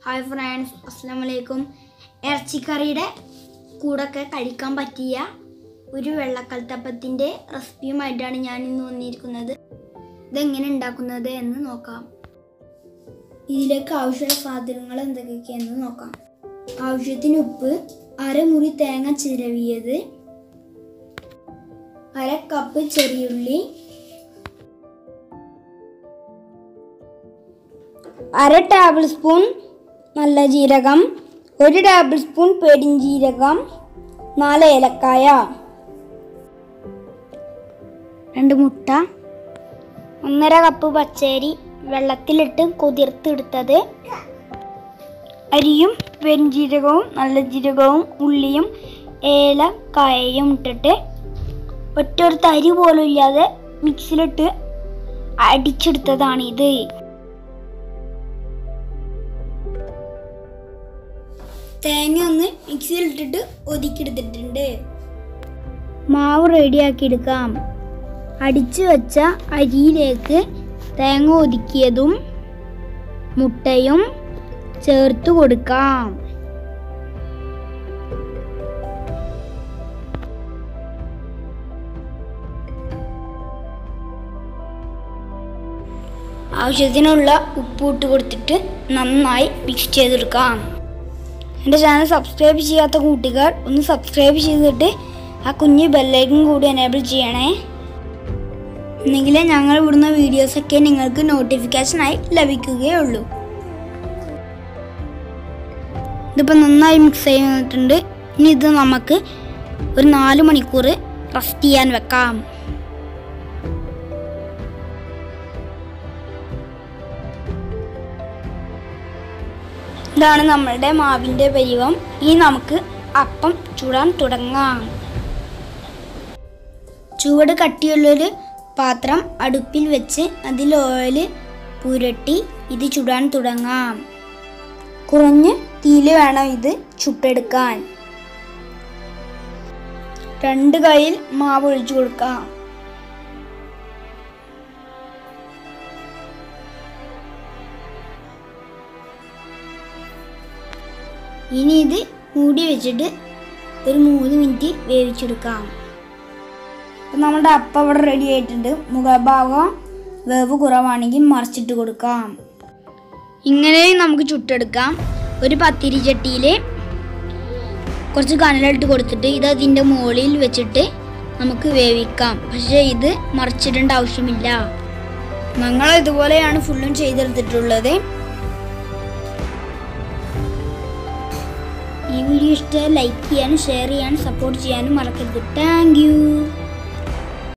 hi friends അസ്സാം വലൈക്കും ഇറച്ചിക്കറിയുടെ കൂടൊക്കെ കഴിക്കാൻ പറ്റിയ ഒരു വെള്ളക്കൽത്തപ്പത്തിൻ്റെ റെസിപ്പിയുമായിട്ടാണ് ഞാൻ ഇന്ന് വന്നിരിക്കുന്നത് ഇതെങ്ങനെ ഉണ്ടാക്കുന്നത് എന്ന് നോക്കാം ഇതിലേക്ക് ആവശ്യമുള്ള സാധനങ്ങൾ എന്തൊക്കെയാണെന്ന് നോക്കാം ആവശ്യത്തിന് ഉപ്പ് അരമുറി തേങ്ങ ചിരവിയത് അര കപ്പ് ചെറിയുള്ളി അര ടേബിൾ സ്പൂൺ നല്ല ജീരകം ഒരു ടേബിൾ സ്പൂൺ പെരിഞ്ജീരകം നാല് ഏലക്കായ രണ്ട് മുട്ട ഒന്നര കപ്പ് പച്ചരി വെള്ളത്തിലിട്ട് കുതിർത്തെടുത്തത് അരിയും പെരിഞ്ജീരകവും നല്ല ജീരകവും ഉള്ളിയും ഏലക്കായയും ഇട്ടിട്ട് ഒറ്റ ഒരു തരി പോലും ഇല്ലാതെ മിക്സിയിലിട്ട് അടിച്ചെടുത്തതാണിത് തേങ്ങ ഒന്ന് മിക്സിയിലിട്ടിട്ട് ഒതുക്കിയെടുത്തിട്ടുണ്ട് മാവ് റെഡിയാക്കി എടുക്കാം അടിച്ചു വെച്ച അരിയിലേക്ക് തേങ്ങ ഒതുക്കിയതും മുട്ടയും ചേർത്ത് കൊടുക്കാം ആവശ്യത്തിനുള്ള ഉപ്പ് ഇട്ട് കൊടുത്തിട്ട് നന്നായി മിക്സ് ചെയ്തെടുക്കാം എൻ്റെ ചാനൽ സബ്സ്ക്രൈബ് ചെയ്യാത്ത കൂട്ടുകാർ ഒന്ന് സബ്സ്ക്രൈബ് ചെയ്തിട്ട് ആ കുഞ്ഞ് ബെല്ലൈക്കും കൂടി എനേബിൾ ചെയ്യണേ എന്നെങ്കിലേ ഞങ്ങൾ ഇവിടുന്ന വീഡിയോസൊക്കെ നിങ്ങൾക്ക് നോട്ടിഫിക്കേഷനായി ലഭിക്കുകയുള്ളൂ ഇതിപ്പോൾ നന്നായി മിക്സ് ചെയ്തിട്ടുണ്ട് ഇനി ഇത് നമുക്ക് ഒരു നാല് മണിക്കൂർ റെസ്റ്റ് ചെയ്യാൻ വെക്കാം ഇതാണ് നമ്മളുടെ മാവിൻ്റെ പരിവം ഇനി നമുക്ക് അപ്പം ചുടാൻ തുടങ്ങാം ചുവട് കട്ടിയുള്ളൊരു പാത്രം അടുപ്പിൽ വെച്ച് അതിൽ ഓയിൽ പുരട്ടി ഇത് ചുടാൻ തുടങ്ങാം കുറഞ്ഞ് തീയിൽ വേണം ഇത് ചുട്ടെടുക്കാൻ രണ്ട് കൈയിൽ മാവ് ഒഴിച്ചു കൊടുക്കാം ഇനി ഇത് മൂടി വെച്ചിട്ട് ഒരു മൂന്ന് മിനിറ്റ് വേവിച്ചെടുക്കാം അപ്പം നമ്മുടെ അപ്പം ഇവിടെ റെഡി ആയിട്ടുണ്ട് മുഖഭാഗം വേവ് കുറവാണെങ്കിൽ മറിച്ചിട്ട് കൊടുക്കാം ഇങ്ങനെയും നമുക്ക് ചുട്ടെടുക്കാം ഒരു പത്തിരി ചട്ടിയിൽ കുറച്ച് കനലിട്ട് കൊടുത്തിട്ട് ഇത് അതിൻ്റെ മുകളിൽ വെച്ചിട്ട് നമുക്ക് വേവിക്കാം പക്ഷേ ഇത് മറിച്ചിടേണ്ട ആവശ്യമില്ല ഞങ്ങൾ ഇതുപോലെയാണ് ഫുള്ളും ചെയ്തെടുത്തിട്ടുള്ളത് ഈ വീഡിയോ ഇഷ്ടമായി ലൈക്ക് ചെയ്യാനും ഷെയർ ചെയ്യാനും സപ്പോർട്ട് ചെയ്യാനും മറക്കരുത് താങ്ക്